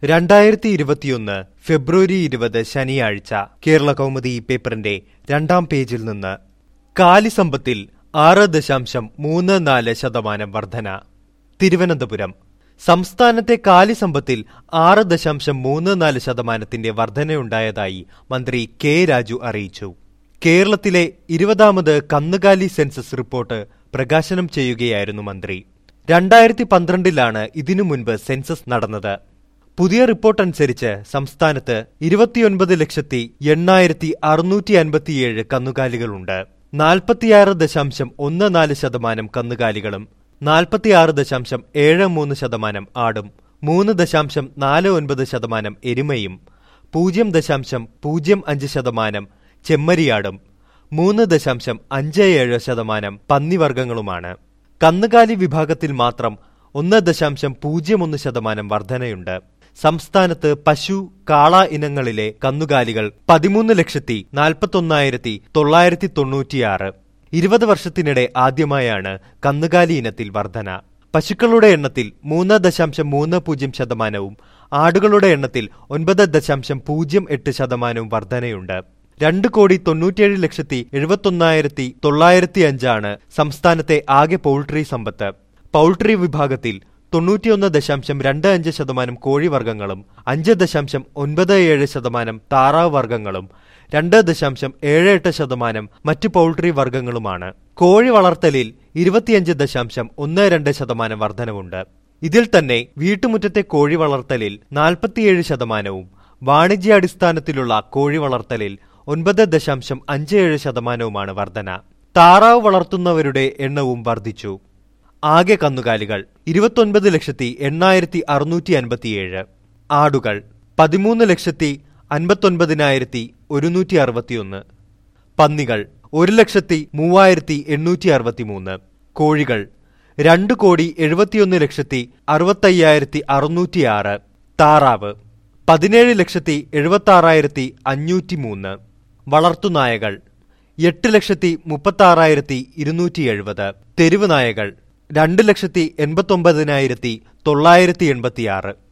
രണ്ടായിരത്തി ഇരുപത്തിയൊന്ന് ഫെബ്രുവരി ഇരുപത് ശനിയാഴ്ച കേരള കൗമുദി പേപ്പറിന്റെ രണ്ടാം പേജിൽ നിന്ന് കാലിസമ്പത്തിൽ ആറ് ദശാംശം മൂന്ന് നാല് ശതമാനം വർധന തിരുവനന്തപുരം സംസ്ഥാനത്തെ കാലിസമ്പത്തിൽ ആറ് ദശാംശം മൂന്ന് നാല് ശതമാനത്തിന്റെ വർധനയുണ്ടായതായി മന്ത്രി കെ രാജു അറിയിച്ചു കേരളത്തിലെ ഇരുപതാമത് കന്നുകാലി സെൻസസ് റിപ്പോർട്ട് പ്രകാശനം ചെയ്യുകയായിരുന്നു മന്ത്രി രണ്ടായിരത്തി പന്ത്രണ്ടിലാണ് ഇതിനു മുൻപ് സെൻസസ് നടന്നത് പുതിയ റിപ്പോർട്ട് അനുസരിച്ച് സംസ്ഥാനത്ത് ഇരുപത്തിയൊൻപത് ലക്ഷത്തി എണ്ണായിരത്തി അറുന്നൂറ്റി അൻപത്തിയേഴ് കന്നുകാലികളുണ്ട് നാൽപ്പത്തിയാറ് ദശാംശം ഒന്ന് നാല് ശതമാനം കന്നുകാലികളും നാൽപ്പത്തിയാറ് ദശാംശം ഏഴ് മൂന്ന് ശതമാനം ആടും മൂന്ന് ദശാംശം നാല് ഒൻപത് ശതമാനം എരുമയും പൂജ്യം ദശാംശം പൂജ്യം അഞ്ച് ശതമാനം ചെമ്മരിയാടും മൂന്ന് ദശാംശം അഞ്ച് ഏഴ് ശതമാനം പന്നിവർഗ്ഗങ്ങളുമാണ് കന്നുകാലി വിഭാഗത്തിൽ മാത്രം ഒന്ന് ദശാംശം പൂജ്യം ഒന്ന് ശതമാനം വർധനയുണ്ട് സംസ്ഥാനത്ത് പശു കാള ഇനങ്ങളിലെ കന്നുകാലികൾ പതിമൂന്ന് ലക്ഷത്തി നാൽപ്പത്തൊന്നായിരത്തി തൊള്ളായിരത്തി തൊണ്ണൂറ്റിയാറ് ഇരുപത് വർഷത്തിനിടെ ആദ്യമായാണ് കന്നുകാലി ഇനത്തിൽ വർധന പശുക്കളുടെ എണ്ണത്തിൽ മൂന്ന് ദശാംശം മൂന്ന് പൂജ്യം ശതമാനവും ആടുകളുടെ എണ്ണത്തിൽ ഒൻപത് ദശാംശം പൂജ്യം എട്ട് ശതമാനവും വർധനയുണ്ട് രണ്ട് കോടി തൊണ്ണൂറ്റിയേഴ് ലക്ഷത്തി എഴുപത്തൊന്നായിരത്തി തൊള്ളായിരത്തി അഞ്ചാണ് സംസ്ഥാനത്തെ ആകെ പൗൾട്രി സമ്പത്ത് പൗൾട്രി വിഭാഗത്തിൽ തൊണ്ണൂറ്റിയൊന്ന് ദശാംശം രണ്ട് അഞ്ച് ശതമാനം കോഴിവർഗ്ഗങ്ങളും അഞ്ച് ദശാംശം ഒൻപത് ഏഴ് ശതമാനം താറാവ് വർഗ്ഗങ്ങളും രണ്ട് ദശാംശം ഏഴ് എട്ട് ശതമാനം മറ്റ് പൗൾട്രി വർഗ്ഗങ്ങളുമാണ് കോഴി വളർത്തലിൽ ഇരുപത്തിയഞ്ച് ദശാംശം ഒന്ന് രണ്ട് ശതമാനം വർധനവുണ്ട് ഇതിൽ തന്നെ വീട്ടുമുറ്റത്തെ കോഴി വളർത്തലിൽ നാൽപ്പത്തിയേഴ് ശതമാനവും വാണിജ്യാടിസ്ഥാനത്തിലുള്ള കോഴി വളർത്തലിൽ ഒൻപത് ദശാംശം അഞ്ച് ഏഴ് ശതമാനവുമാണ് വർധന താറാവ് വളർത്തുന്നവരുടെ എണ്ണവും വർദ്ധിച്ചു ആകെ കന്നുകാലികൾ ഇരുപത്തൊൻപത് ലക്ഷത്തി എണ്ണായിരത്തി അറുന്നൂറ്റി അൻപത്തിയേഴ് ആടുകൾ പതിമൂന്ന് ലക്ഷത്തി അൻപത്തൊൻപതിനായിരത്തി ഒരുന്നൂറ്റി അറുപത്തിയൊന്ന് പന്നികൾ ഒരു ലക്ഷത്തി മൂവായിരത്തി എണ്ണൂറ്റി അറുപത്തിമൂന്ന് കോഴികൾ രണ്ട് കോടി എഴുപത്തിയൊന്ന് ലക്ഷത്തി അറുപത്തയ്യായിരത്തി അറുന്നൂറ്റിയാറ് താറാവ് പതിനേഴ് ലക്ഷത്തി എഴുപത്തി ആറായിരത്തി അഞ്ഞൂറ്റി മൂന്ന് വളർത്തുനായകൾ എട്ട് ലക്ഷത്തി മുപ്പത്തി ആറായിരത്തി ഇരുന്നൂറ്റി എഴുപത് തെരുവ് നായകൾ രണ്ട് ലക്ഷത്തി എൺപത്തൊമ്പതിനായിരത്തി തൊള്ളായിരത്തി എൺപത്തിയാറ്